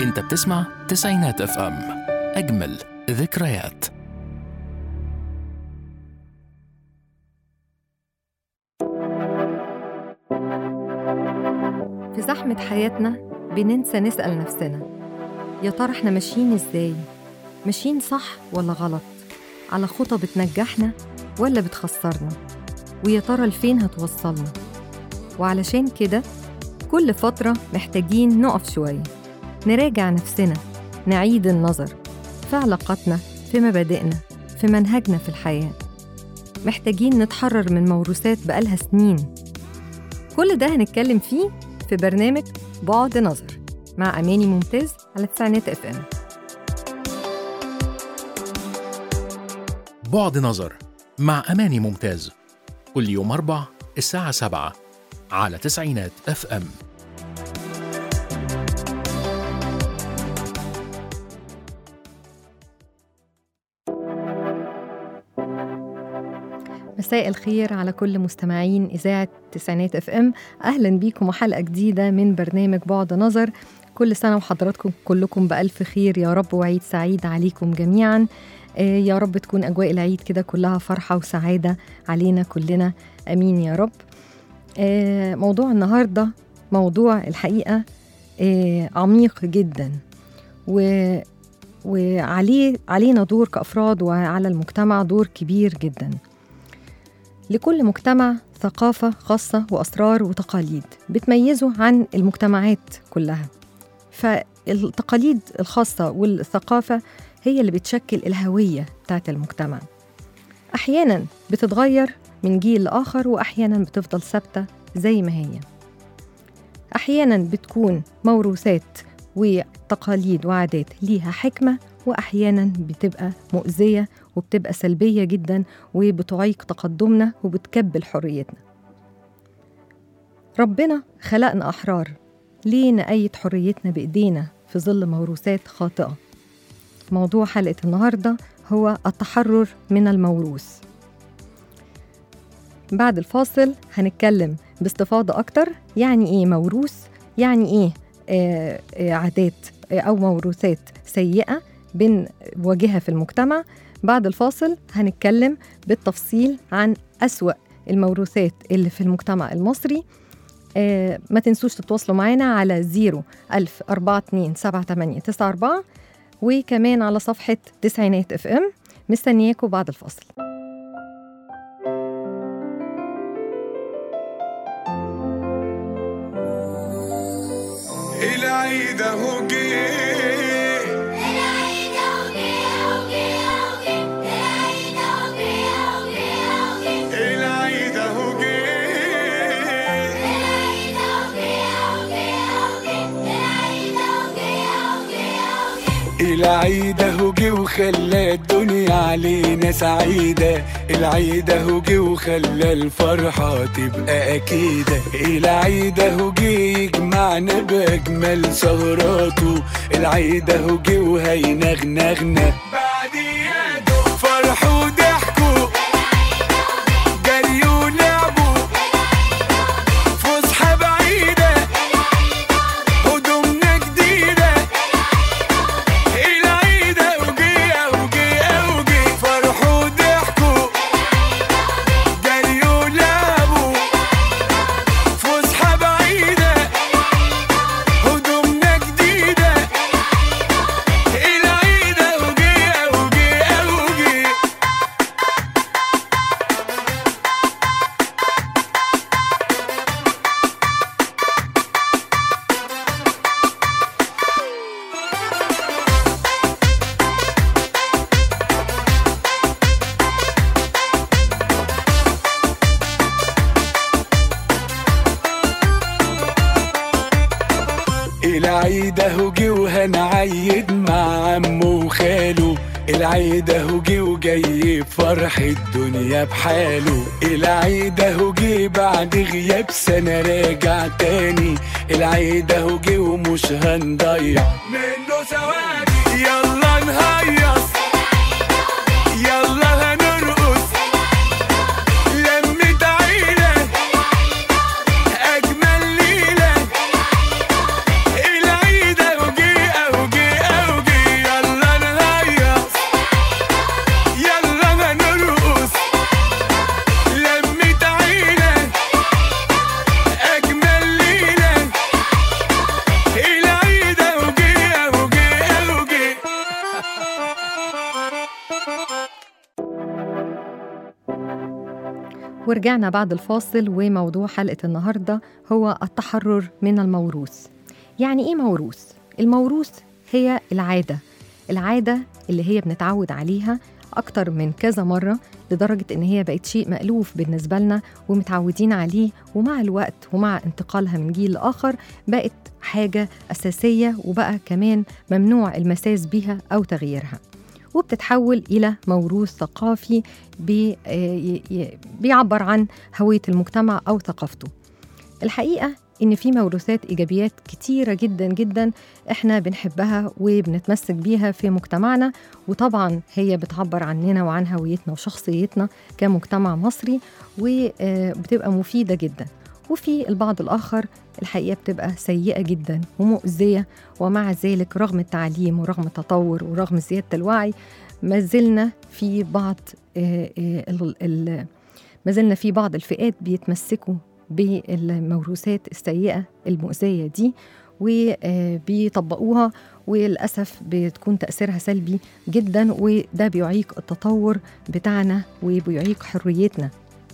انت بتسمع تسعينات اف ام اجمل ذكريات في زحمة حياتنا بننسى نسأل نفسنا يا ترى احنا ماشيين ازاي؟ ماشيين صح ولا غلط؟ على خطى بتنجحنا ولا بتخسرنا؟ ويا ترى لفين هتوصلنا؟ وعلشان كده كل فترة محتاجين نقف شوية نراجع نفسنا نعيد النظر في علاقاتنا في مبادئنا في منهجنا في الحياة محتاجين نتحرر من موروثات بقالها سنين كل ده هنتكلم فيه في برنامج بعد نظر مع أماني ممتاز على تسعينات اف ام بعد نظر مع أماني ممتاز كل يوم أربع الساعة سبعة على تسعينات اف ام مساء الخير على كل مستمعين إذاعة تسعينات اف ام أهلا بيكم وحلقة جديدة من برنامج بعد نظر كل سنة وحضراتكم كلكم بألف خير يا رب وعيد سعيد عليكم جميعا آه، يا رب تكون أجواء العيد كده كلها فرحة وسعادة علينا كلنا أمين يا رب آه، موضوع النهاردة موضوع الحقيقة آه، عميق جدا و وعليه علينا دور كأفراد وعلى المجتمع دور كبير جدا لكل مجتمع ثقافة خاصة وأسرار وتقاليد بتميزه عن المجتمعات كلها فالتقاليد الخاصة والثقافة هي اللي بتشكل الهوية بتاعت المجتمع أحيانا بتتغير من جيل لآخر وأحيانا بتفضل ثابتة زي ما هي أحيانا بتكون موروثات وتقاليد وعادات ليها حكمة وأحيانا بتبقى مؤذية وبتبقى سلبية جدا وبتعيق تقدمنا وبتكبل حريتنا ربنا خلقنا أحرار ليه نأيد حريتنا بإيدينا في ظل موروثات خاطئة موضوع حلقة النهاردة هو التحرر من الموروث بعد الفاصل هنتكلم باستفاضة أكتر يعني إيه موروث يعني إيه آه، آه، عادات آه، أو موروثات سيئة بنواجهها في المجتمع بعد الفاصل هنتكلم بالتفصيل عن أسوأ الموروثات اللي في المجتمع المصري آه ما تنسوش تتواصلوا معانا على 0 1000 42 78 94 وكمان على صفحة تسعينات اف ام مستنياكم بعد الفاصل العيد اهو جه العيد اهو جه العيد اهو جه وخلى الدنيا علينا سعيدة العيد اهو جه وخلى الفرحة تبقى أكيدة العيد اهو جه يجمعنا بأجمل سهراته العيد اهو جه وهينغنغنا بعد يده فرحوا وضحكوا جريوا ولعبوا فسحة بعيدة هدومنا جديدة العيد اوجي اوجي اوجي فرحوا وضحكوا جريوا ولعبوا فسحة بعيدة هدومنا جديدة العيد اوجي اوجي اوجي العيد اهو جه وهنعيد مع عمه وخاله العيد اهو جه وجاي بفرح الدنيا بحاله العيد اهو جه بعد غياب سنة راجع تاني العيد اهو جه ومش هنضيع منه ثواني يلا نهيص يلا هنرقص لمة عيلة أجمل ليلة العيد أهو جه أهو ورجعنا بعد الفاصل وموضوع حلقة النهاردة هو التحرر من الموروث يعني إيه موروث؟ الموروث هي العادة العادة اللي هي بنتعود عليها أكتر من كذا مرة لدرجة إن هي بقت شيء مألوف بالنسبة لنا ومتعودين عليه ومع الوقت ومع انتقالها من جيل لآخر بقت حاجة أساسية وبقى كمان ممنوع المساس بها أو تغييرها وبتتحول إلى موروث ثقافي بي ي- ي- بيعبر عن هوية المجتمع أو ثقافته الحقيقة إن في موروثات إيجابيات كتيرة جدا جدا إحنا بنحبها وبنتمسك بيها في مجتمعنا وطبعا هي بتعبر عننا وعن هويتنا وشخصيتنا كمجتمع مصري وبتبقى مفيدة جدا وفي البعض الآخر الحقيقة بتبقى سيئة جدا ومؤذية ومع ذلك رغم التعليم ورغم التطور ورغم زيادة الوعي ما زلنا في بعض آه، آه، ال- ال- ما زلنا في بعض الفئات بيتمسكوا بالموروثات السيئة المؤذية دي وبيطبقوها وللأسف بتكون تأثيرها سلبي جدا وده بيعيق التطور بتاعنا وبيعيق حريتنا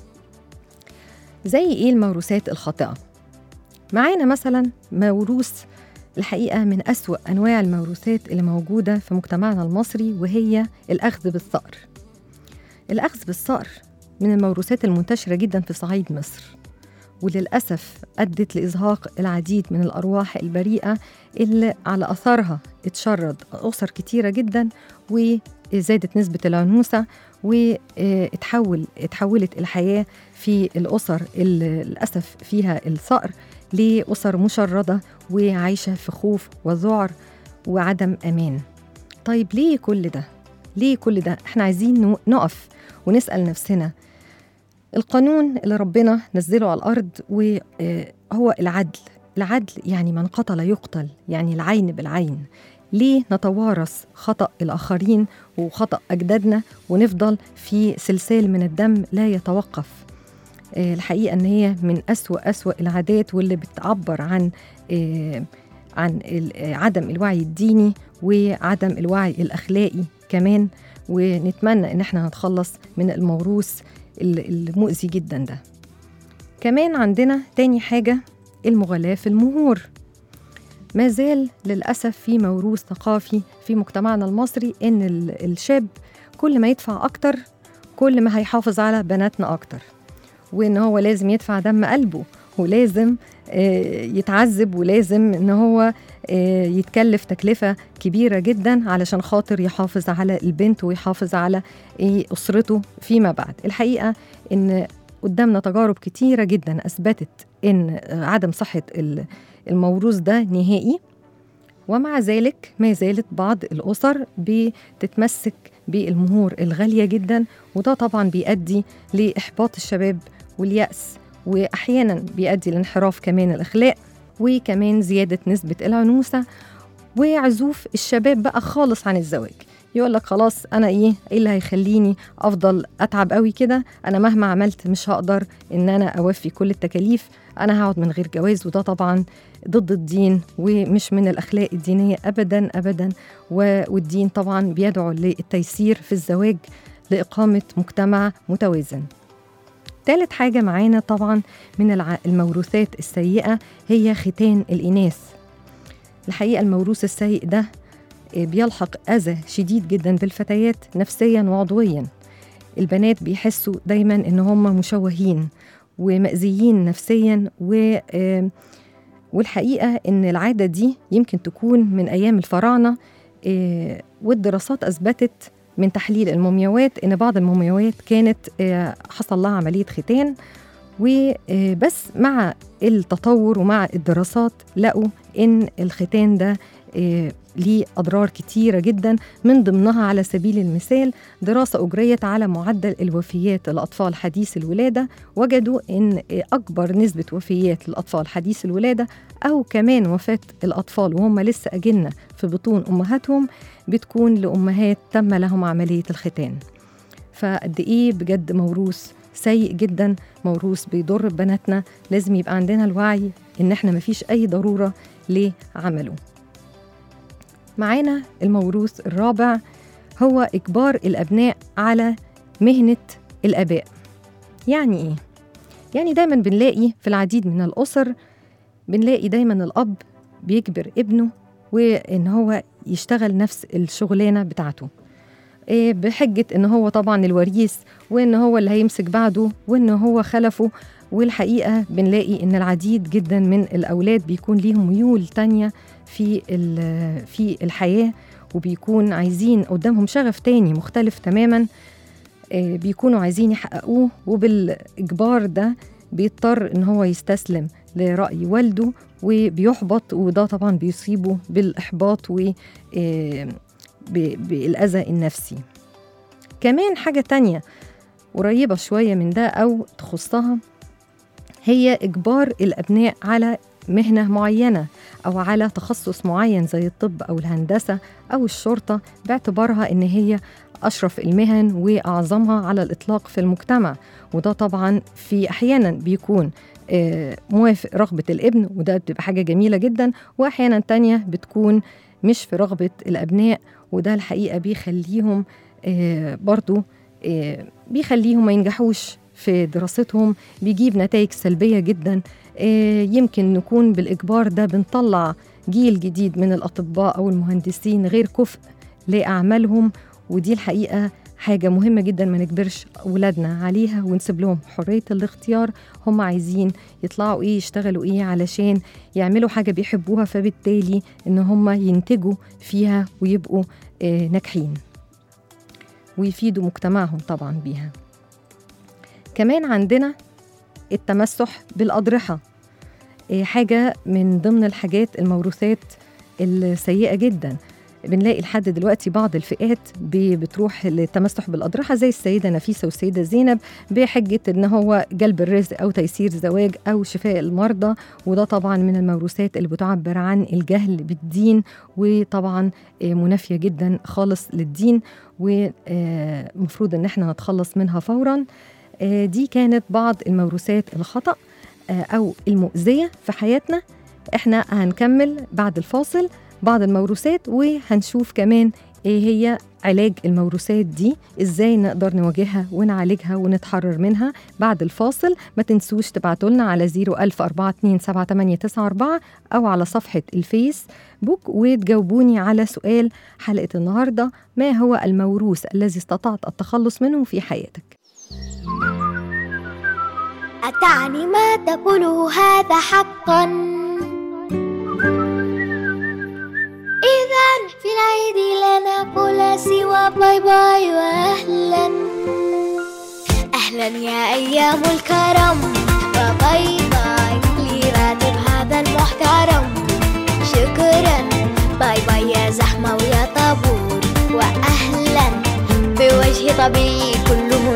زي إيه الموروثات الخاطئة؟ معانا مثلا موروث الحقيقة من أسوأ أنواع الموروثات اللي موجودة في مجتمعنا المصري وهي الأخذ بالثأر الأخذ بالثأر من الموروثات المنتشرة جدا في صعيد مصر وللأسف أدت لإزهاق العديد من الأرواح البريئة اللي على أثرها اتشرد أسر كتيرة جدا وزادت نسبة العنوسة واتحول اتحولت الحياة في الأسر اللي للأسف فيها الثأر لأسر مشردة وعايشة في خوف وذعر وعدم أمان طيب ليه كل ده؟ ليه كل ده؟ احنا عايزين نو- نقف ونسأل نفسنا القانون اللي ربنا نزله على الأرض وهو العدل العدل يعني من قتل يقتل يعني العين بالعين ليه نتوارث خطأ الآخرين وخطأ أجدادنا ونفضل في سلسال من الدم لا يتوقف آه، الحقيقة أن هي من أسوأ أسوأ العادات واللي بتعبر عن آه، عن ال- آه، عدم الوعي الديني وعدم الوعي الأخلاقي كمان ونتمنى إن احنا نتخلص من الموروث ال- المؤذي جدا ده كمان عندنا تاني حاجة المغالاة في المهور ما زال للأسف في موروث ثقافي في مجتمعنا المصري إن ال- الشاب كل ما يدفع أكتر كل ما هيحافظ على بناتنا أكتر وإن هو لازم يدفع دم قلبه ولازم آه، يتعذب ولازم إن هو آه، يتكلف تكلفة كبيرة جدا علشان خاطر يحافظ على البنت ويحافظ على إيه أسرته فيما بعد الحقيقة إن قدامنا تجارب كتيرة جدا أثبتت إن عدم صحة ال- الموروث ده نهائي ومع ذلك ما زالت بعض الأسر بتتمسك بالمهور الغالية جدا وده طبعا بيؤدي لإحباط الشباب واليأس وأحيانا بيؤدي لانحراف كمان الأخلاق وكمان زيادة نسبة العنوسة وعزوف الشباب بقى خالص عن الزواج يقول لك خلاص انا ايه ايه اللي هيخليني افضل اتعب قوي كده انا مهما عملت مش هقدر ان انا اوفي كل التكاليف انا هقعد من غير جواز وده طبعا ضد الدين ومش من الاخلاق الدينيه ابدا ابدا و- والدين طبعا بيدعو للتيسير في الزواج لاقامه مجتمع متوازن تالت حاجة معانا طبعا من الع- الموروثات السيئة هي ختان الإناث الحقيقة الموروث السيء ده آه، بيلحق أذى شديد جدا بالفتيات نفسيا وعضويا البنات بيحسوا دايما إن هم مشوهين ومأذيين نفسيا و آه، والحقيقة إن العادة دي يمكن تكون من أيام الفراعنة آه، والدراسات أثبتت من تحليل المومياوات إن بعض المومياوات كانت آه، حصل لها عملية ختان وبس مع التطور ومع الدراسات لقوا إن الختان ده آه، ليه أضرار كتيرة جدا من ضمنها على سبيل المثال دراسة أجريت على معدل الوفيات للأطفال حديث الولادة وجدوا إن أكبر نسبة وفيات للأطفال حديث الولادة أو كمان وفاة الأطفال وهم لسه أجنة في بطون أمهاتهم بتكون لأمهات تم لهم عملية الختان فقد إيه بجد موروث سيء جدا موروث بيضر بناتنا لازم يبقى عندنا الوعي إن إحنا مفيش أي ضرورة لعمله معانا الموروث الرابع هو إجبار الأبناء على مهنة الآباء يعني إيه؟ يعني دايما بنلاقي في العديد من الأسر بنلاقي دايما الأب بيجبر ابنه وإن هو يشتغل نفس الشغلانة بتاعته إيه بحجة إن هو طبعا الوريث وإن هو اللي هيمسك بعده وإن هو خلفه والحقيقة بنلاقي إن العديد جدا من الأولاد بيكون ليهم ميول تانية في ال- في الحياة وبيكون عايزين قدامهم شغف تاني مختلف تماما آه، بيكونوا عايزين يحققوه وبالإجبار ده بيضطر إن هو يستسلم لرأي والده وبيحبط وده طبعا بيصيبه بالإحباط و آه، ب- بالأذى النفسي كمان حاجة تانية قريبة شوية من ده أو تخصها هي إجبار الأبناء على مهنة معينة أو على تخصص معين زي الطب أو الهندسة أو الشرطة باعتبارها إن هي أشرف المهن وأعظمها على الإطلاق في المجتمع وده طبعا في أحيانا بيكون آه، موافق رغبة الابن وده بتبقى حاجة جميلة جدا وأحيانا تانية بتكون مش في رغبة الأبناء وده الحقيقة بيخليهم آه، برضو آه، بيخليهم ما ينجحوش في دراستهم بيجيب نتائج سلبية جدا آه، يمكن نكون بالإجبار ده بنطلع جيل جديد من الأطباء أو المهندسين غير كفء لأعمالهم ودي الحقيقة حاجة مهمة جدا ما نجبرش أولادنا عليها ونسيب لهم حرية الاختيار هم عايزين يطلعوا إيه يشتغلوا إيه علشان يعملوا حاجة بيحبوها فبالتالي إن هم ينتجوا فيها ويبقوا آه، ناجحين ويفيدوا مجتمعهم طبعا بيها كمان عندنا التمسح بالأضرحة إيه حاجة من ضمن الحاجات الموروثات السيئة جدا بنلاقي لحد دلوقتي بعض الفئات ب- بتروح للتمسح بالأضرحة زي السيدة نفيسة والسيدة زينب بحجة إن هو جلب الرزق أو تيسير زواج أو شفاء المرضى وده طبعا من الموروثات اللي بتعبر عن الجهل بالدين وطبعا آه، منافية جدا خالص للدين ومفروض إن احنا نتخلص منها فورا آه، دي كانت بعض الموروثات الخطأ آه، أو المؤذية في حياتنا احنا هنكمل بعد الفاصل بعض الموروثات وهنشوف كمان ايه هي علاج الموروثات دي ازاي نقدر نواجهها ونعالجها ونتحرر منها بعد الفاصل ما تنسوش تبعتوا لنا على 010427894 او على صفحة الفيس بوك وتجاوبوني على سؤال حلقة النهاردة ما هو الموروث الذي استطعت التخلص منه في حياتك أتعني ما تقوله هذا حقا إذا في العيد لا نقول سوى باي باي وأهلا أهلا يا أيام الكرم وباي باي لراتب هذا المحترم شكرا باي باي يا زحمة ويا طابور وأهلا بوجه طبيعي كله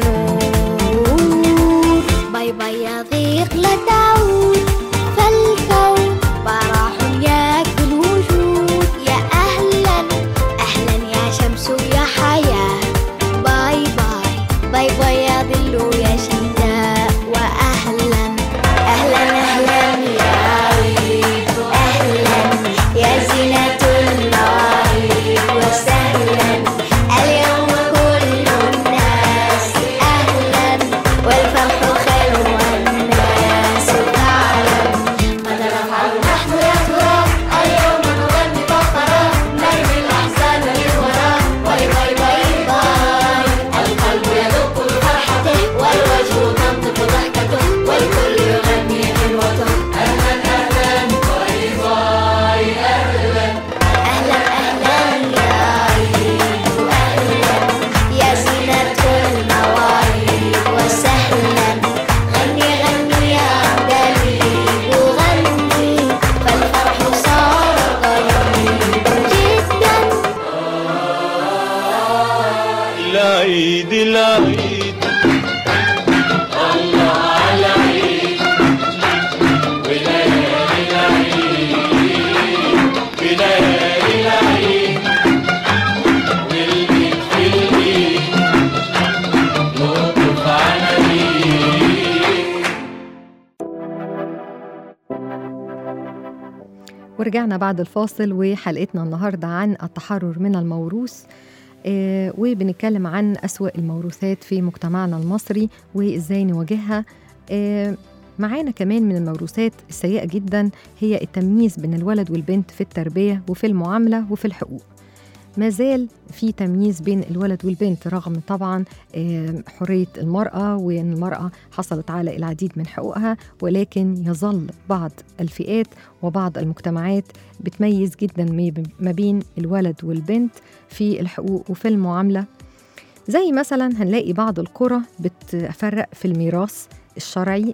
نور باي باي يا ضيق لا تعود فالكون براح ياكل وجود يا أهلا أهلا يا شمس يا حياة باي باي باي باي يا ظل يا شتاء وأهلا أهلا أهلا يا عيد أهلا يا زينة المواعيد وسهلا اليوم كل الناس أهلا والفرح خير والناس تعلم ماذا نفعل نحن يا ترى اليوم نغني فقرة نرمي الأحزان للوراء باي باي باي باي القلب يدق بفرحته والوجه تنطق ضحكته والكل يغني حلوته أهلا أهلا باي باي أهلا أهلا أهلا يا عيد أهلا يا زينة المواعيد وسهلا غني غني يا دليل وغني فالفرح صار قريب جدا العيد العيد الله على العيد وليالي العيد وليالي العيد والبيت في البيت نطف على العيد ورجعنا بعد الفاصل وحلقتنا النهاردة عن التحرر من الموروث آه، وبنتكلم عن أسوأ الموروثات في مجتمعنا المصري وإزاي نواجهها آه، معانا كمان من الموروثات السيئة جدا هي التمييز بين الولد والبنت في التربية وفي المعاملة وفي الحقوق ما زال في تمييز بين الولد والبنت رغم طبعا آه، حرية المرأة وأن المرأة حصلت على العديد من حقوقها ولكن يظل بعض الفئات وبعض المجتمعات بتميز جدا ما- ما بين الولد والبنت في الحقوق وفي المعاملة زي مثلا هنلاقي بعض القرى بتفرق في الميراث الشرعي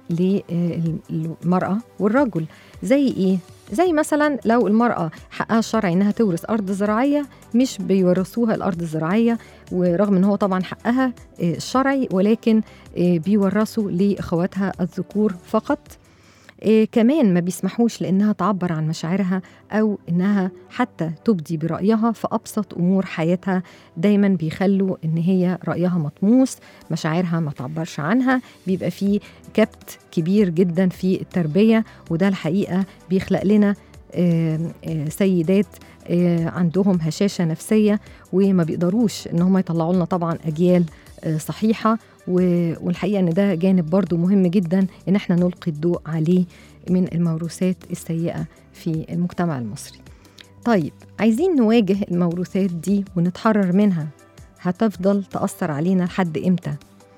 للمرأة والرجل زي إيه؟ زي مثلا لو المرأة حقها الشرعي إنها تورث أرض زراعية مش بيورثوها الأرض الزراعية ورغم إن هو طبعا حقها آه، الشرعي ولكن آه، بيورثوا لإخواتها الذكور فقط آه، كمان ما بيسمحوش لأنها تعبر عن مشاعرها أو إنها حتى تبدي برأيها في أبسط أمور حياتها دايما بيخلوا إن هي رأيها مطموس مشاعرها ما تعبرش عنها بيبقى فيه كبت كبير جدا في التربية وده الحقيقة بيخلق لنا آه، آه، سيدات آه، عندهم هشاشة نفسية وما بيقدروش إن هم يطلعوا لنا طبعا أجيال آه، صحيحة و- والحقيقة إن ده جانب برضو مهم جدا إن احنا نلقي الضوء عليه من الموروثات السيئة في المجتمع المصري طيب عايزين نواجه الموروثات دي ونتحرر منها هتفضل تأثر علينا لحد إمتى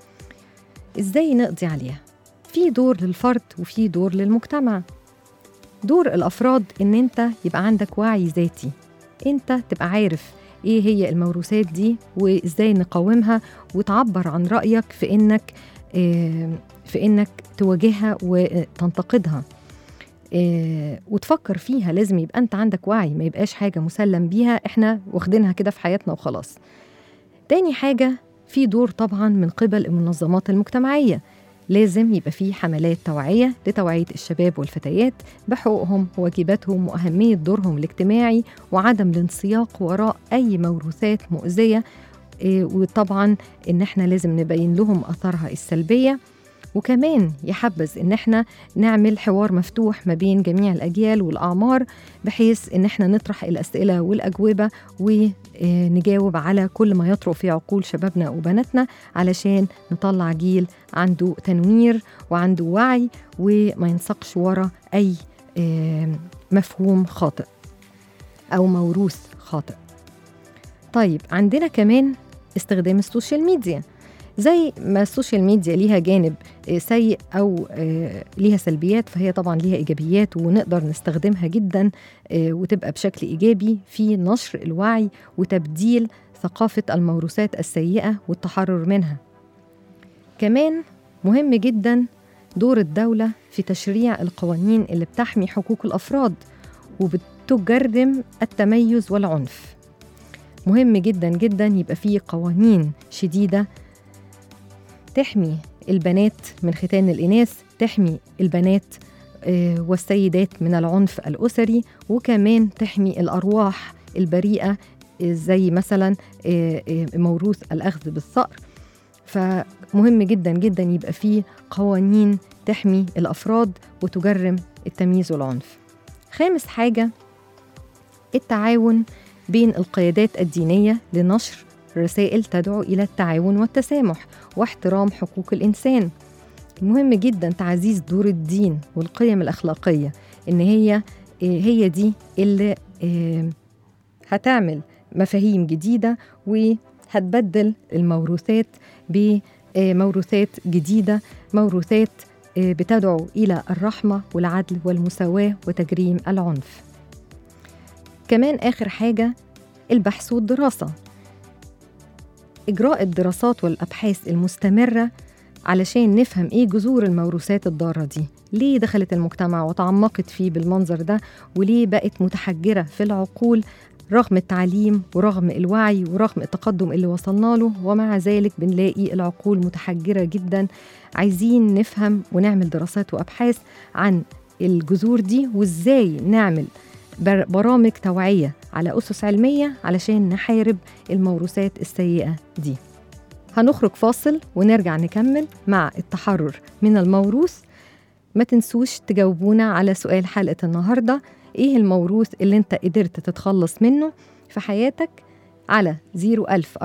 إزاي نقضي عليها في دور للفرد وفي دور للمجتمع دور الأفراد إن أنت يبقى عندك وعي ذاتي أنت تبقى عارف إيه هي الموروثات دي وإزاي نقاومها وتعبر عن رأيك في إنك آه، في إنك تواجهها وتنتقدها آه، وتفكر فيها لازم يبقى أنت عندك وعي ما يبقاش حاجة مسلم بيها إحنا واخدينها كده في حياتنا وخلاص تاني حاجة في دور طبعا من قبل المنظمات المجتمعية لازم يبقى في حملات توعية لتوعية الشباب والفتيات بحقوقهم وواجباتهم وأهمية دورهم الاجتماعي وعدم الانسياق وراء أي موروثات مؤذية إيه، وطبعا إن احنا لازم نبين لهم أثرها السلبية وكمان يحبذ إن احنا نعمل حوار مفتوح ما بين جميع الأجيال والأعمار بحيث إن احنا نطرح الأسئلة والأجوبة ونجاوب على كل ما يطرق في عقول شبابنا وبناتنا علشان نطلع جيل عنده تنوير وعنده وعي وما ينسقش ورا أي آه، مفهوم خاطئ أو موروث خاطئ طيب عندنا كمان استخدام السوشيال ميديا زي ما السوشيال ميديا ليها جانب آه، سيء أو آه، ليها سلبيات فهي طبعا ليها إيجابيات ونقدر نستخدمها جدا آه، وتبقى بشكل إيجابي في نشر الوعي وتبديل ثقافة الموروثات السيئة والتحرر منها كمان مهم جدا دور الدولة في تشريع القوانين اللي بتحمي حقوق الأفراد وبتجرم التميز والعنف مهم جدا جدا يبقى فيه قوانين شديدة تحمي البنات من ختان الإناث تحمي البنات آه، والسيدات من العنف الأسري وكمان تحمي الأرواح البريئة آه، زي مثلا آه، آه، موروث الأخذ بالثأر فمهم جدا جدا يبقى فيه قوانين تحمي الأفراد وتجرم التمييز والعنف خامس حاجة التعاون بين القيادات الدينية لنشر رسائل تدعو إلى التعاون والتسامح واحترام حقوق الإنسان مهم جدا تعزيز دور الدين والقيم الأخلاقية إن هي هي دي اللي آه، هتعمل مفاهيم جديدة وهتبدل الموروثات بموروثات جديدة موروثات آه، بتدعو إلى الرحمة والعدل والمساواة وتجريم العنف كمان آخر حاجة البحث والدراسة إجراء الدراسات والأبحاث المستمرة علشان نفهم إيه جذور الموروثات الضارة دي ليه دخلت المجتمع وتعمقت فيه بالمنظر ده وليه بقت متحجرة في العقول رغم التعليم ورغم الوعي ورغم التقدم اللي وصلنا له ومع ذلك بنلاقي العقول متحجرة جدا عايزين نفهم ونعمل دراسات وأبحاث عن الجذور دي وإزاي نعمل بر- برامج توعية على أسس علمية علشان نحارب الموروثات السيئة دي هنخرج فاصل ونرجع نكمل مع التحرر من الموروث ما تنسوش تجاوبونا على سؤال حلقة النهاردة إيه الموروث اللي أنت قدرت تتخلص منه في حياتك على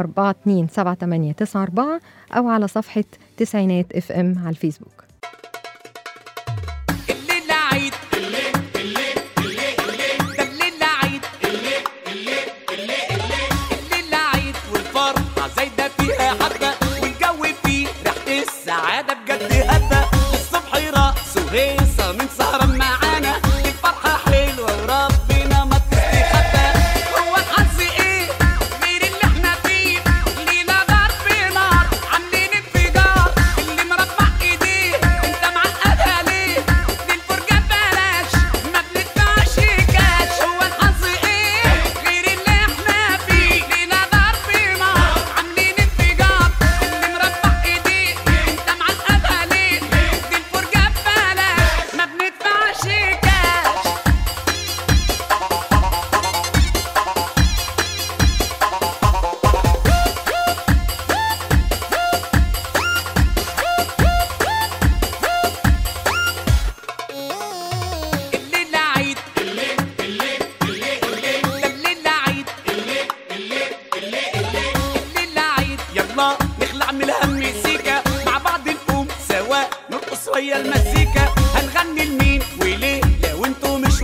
01042 7894 أو على صفحة تسعينات اف ام على الفيسبوك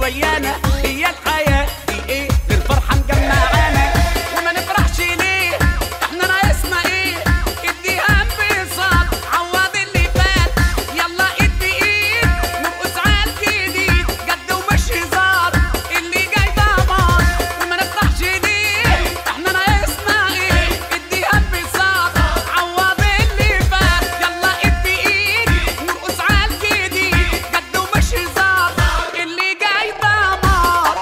ويانا هي الحياة في ايه غير فرحة مجمعانا وما نفرحش ليه احنا ناقصنا ايه اديها انبساط عوض اللي فات يلا ايد بايد نبقوا سعاد جديد جد ومش هزار اللي جاي ضمان وما نفرحش ليه احنا ناقصنا ايه اديها انبساط عوض اللي فات يلا ايد بايد نبقوا سعاد جديد جد ومش هزار اللي جاي ضمان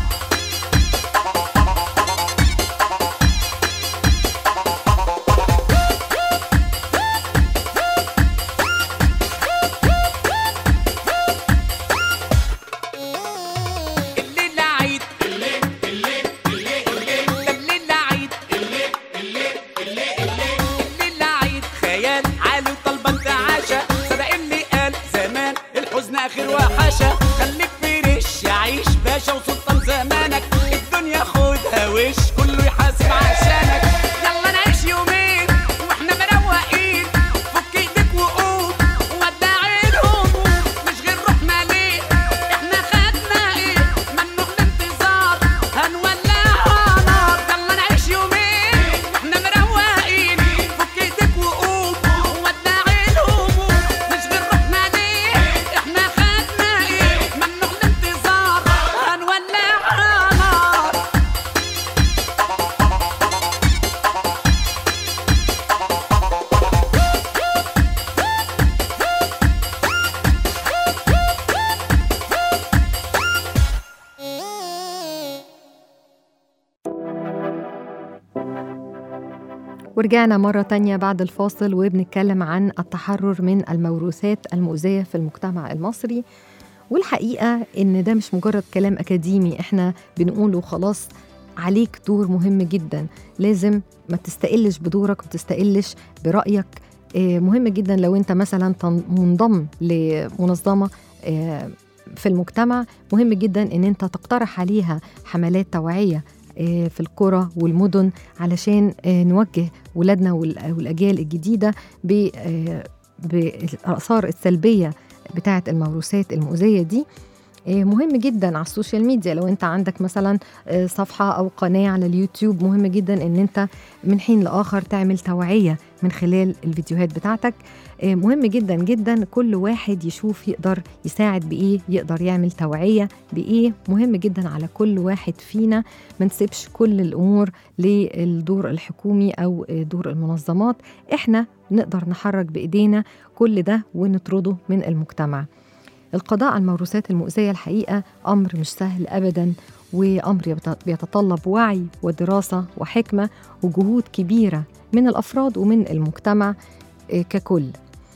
الليلة عيد الليلة عيد الليلة عيد خيال عالي وطالبة انت عاشا صدق اللي قال زمان الحزن اخر وحشا خليك فريش عيش باشا وسلطان زمانك الدنيا خدها وش كله يحاسب عشانك يلا نعيش يومين واحنا مروقين فك ايدك وقوم ودع الهموم مش غير روحنا ليه احنا خدنا ايه ممنوع الانتظار هنولعها نار يلا نعيش يومين واحنا مروقين فك ايدك وقوم ودع الهموم مش غير روحنا ليه احنا خدنا ايه ممنوع الانتظار هنولعها نار ورجعنا مرة تانية بعد الفاصل وبنتكلم عن التحرر من الموروثات المؤذية في المجتمع المصري والحقيقة إن ده مش مجرد كلام أكاديمي إحنا بنقوله خلاص عليك دور مهم جدا لازم ما تستقلش بدورك وما تستقلش برأيك آه، مهم جدا لو أنت مثلا تن- منضم لمنظمة آه، في المجتمع مهم جدا إن أنت تقترح عليها حملات توعية آه، في القرى والمدن علشان آه، نوجه ولادنا وال- والأجيال الجديدة ب- آه، بالآثار السلبية بتاعة الموروثات المؤذية دي آه، مهم جدا على السوشيال ميديا لو انت عندك مثلا آه، صفحة أو قناة على اليوتيوب مهم جدا ان انت من حين لآخر تعمل توعية من خلال الفيديوهات بتاعتك آه، مهم جدا جدا كل واحد يشوف يقدر يساعد بإيه يقدر يعمل توعية بإيه مهم جدا على كل واحد فينا ما نسيبش كل الأمور للدور الحكومي أو آه، دور المنظمات احنا نقدر نحرك بإيدينا كل ده ونطرده من المجتمع القضاء على الموروثات المؤذية الحقيقة أمر مش سهل أبدا وأمر يبت- بيتطلب وعي ودراسة وحكمة وجهود كبيرة من الأفراد ومن المجتمع آه، ككل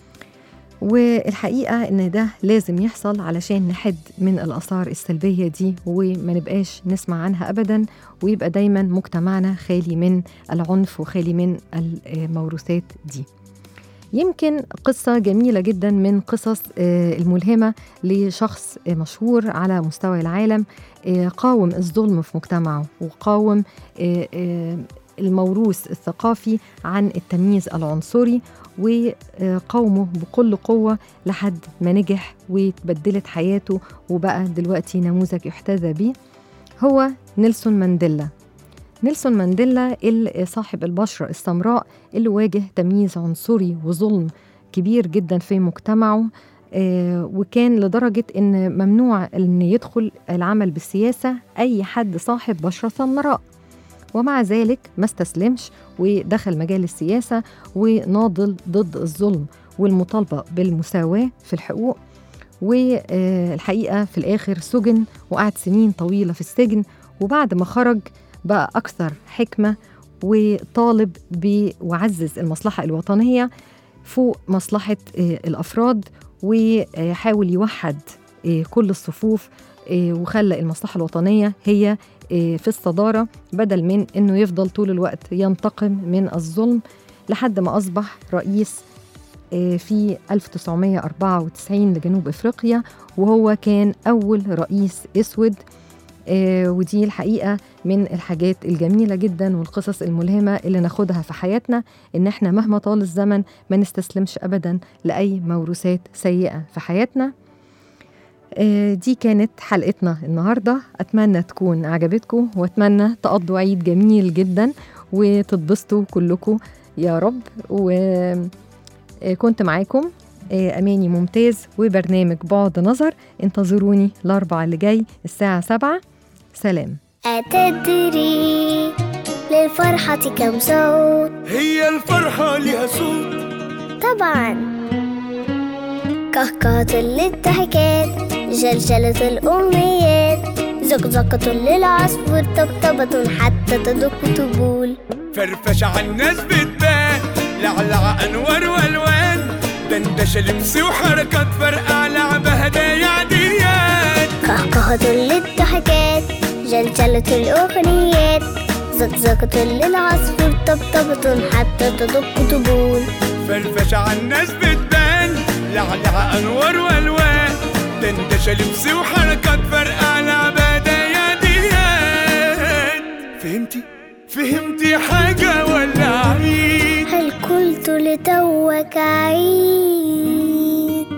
والحقيقة إن ده لازم يحصل علشان نحد من الآثار السلبية دي وما نبقاش نسمع عنها أبدا ويبقى دايما مجتمعنا خالي من العنف وخالي من الموروثات دي يمكن قصة جميلة جدا من قصص آه، الملهمة لشخص آه، مشهور على مستوى العالم آه، قاوم الظلم في مجتمعه وقاوم آه، آه، الموروث الثقافي عن التمييز العنصري وقاومه بكل قوة لحد ما نجح وتبدلت حياته وبقى دلوقتي نموذج يحتذى به هو نيلسون مانديلا نيلسون مانديلا اللي صاحب البشرة السمراء اللي واجه تمييز عنصري وظلم كبير جدا في مجتمعه آه، وكان لدرجة إن ممنوع إن يدخل العمل بالسياسة أي حد صاحب بشرة سمراء ومع ذلك ما استسلمش ودخل مجال السياسة وناضل ضد الظلم والمطالبة بالمساواة في الحقوق والحقيقة في الآخر سجن وقعد سنين طويلة في السجن وبعد ما خرج بقى أكثر حكمة وطالب ب- وعزز المصلحة الوطنية فوق مصلحة آه، الأفراد وحاول يوحد آه، كل الصفوف آه، وخلى المصلحة الوطنية هي آه، في الصدارة بدل من أنه يفضل طول الوقت ينتقم من الظلم لحد ما أصبح رئيس آه، في 1994 لجنوب أفريقيا وهو كان أول رئيس أسود آه، ودي الحقيقة من الحاجات الجميلة جدا والقصص الملهمة اللي ناخدها في حياتنا إن إحنا مهما طال الزمن ما نستسلمش أبدا لأي موروثات سيئة في حياتنا آه، دي كانت حلقتنا النهارده اتمنى تكون عجبتكم واتمنى تقضوا عيد جميل جدا وتتبسطوا كلكم يا رب وكنت معاكم آه، اماني ممتاز وبرنامج بعد نظر انتظروني الاربع اللي جاي الساعه سبعة سلام أتدري للفرحة كم صوت هي الفرحة ليها صوت طبعا كهكهة للضحكات جلجلة الأمنيات زقزقة للعصفور طبطبة حتى تدق طبول فرفشة عالناس بتبان لعلع أنوار وألوان دندشة لبس وحركات فرقع لعبة هدايا عاديات كهكهة للضحكات جلجلة الأغنيات زقزقة للعصفور طبطبة حتى تدق طبول فرفشة عالناس بتبان لعلع أنوار وألوان دندشة لبس وحركات فرقع لعبة هدايا عاديات فهمتي؟ فهمتي حاجة ولا عيد؟ هل قلت لتوك عيد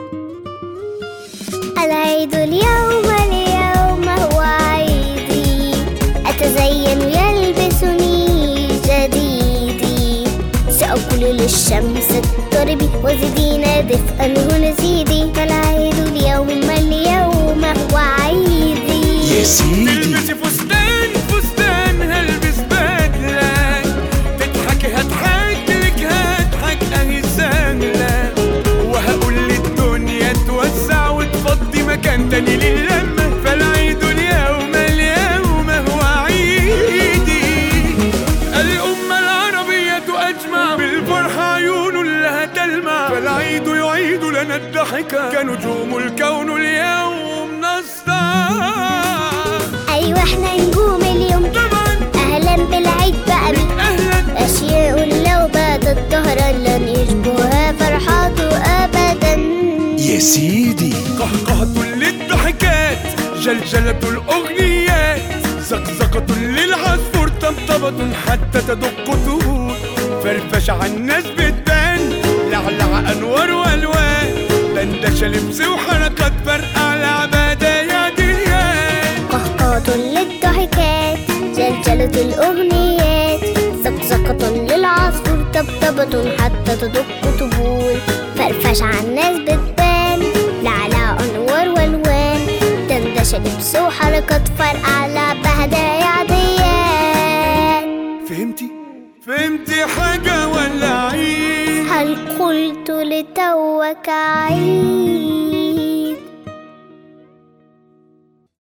العيد اليوم اليوم هو عيدي أتزين يلبسني جديدي سأقول للشمس اضطربي وزدينا دفئا هنا زيدي فالعيد اليوم اليوم هو عيدي يا سيدي تلبسي فستان فستان هلبس بدلة تضحكي هضحك لك هضحك اهي سهلة وهقول للدنيا توسع وتفضي مكان تاني للمة فالعيد اليوم اليوم هو عيدي الأمة العربية أجمع بالفرحة عيون لها تلمع فالعيد يعيد لنا الضحكة كنجوم الكون اليوم نسطع أيوة احنا نجوم اليوم طبعا أهلا بالعيد بقى بي أهلا أشياء لو باتت ظهرا لن يشبهها فرحاته أبدا يا سيدي قهقهة للضحكات جلجلة الأغنيات زقزقة للعصفور طبطبة حتى تدق طهور فرفشة عالناس بتبان لعلع أنوار وألوان دندشة لبس وحركات فرقع لعبة يا ديان قهقهة للضحكات جلجلة الأغنيات زقزقة للعصفور طبطبة حتى تدق طبول فرفش عالناس بتبان لعلى أنوار والوان دندشة لبس وحركات فرقع لعبة هدايا عاديات فهمتي؟ فهمتي حاجة ولا عيد؟ هل قلت لتوك عيد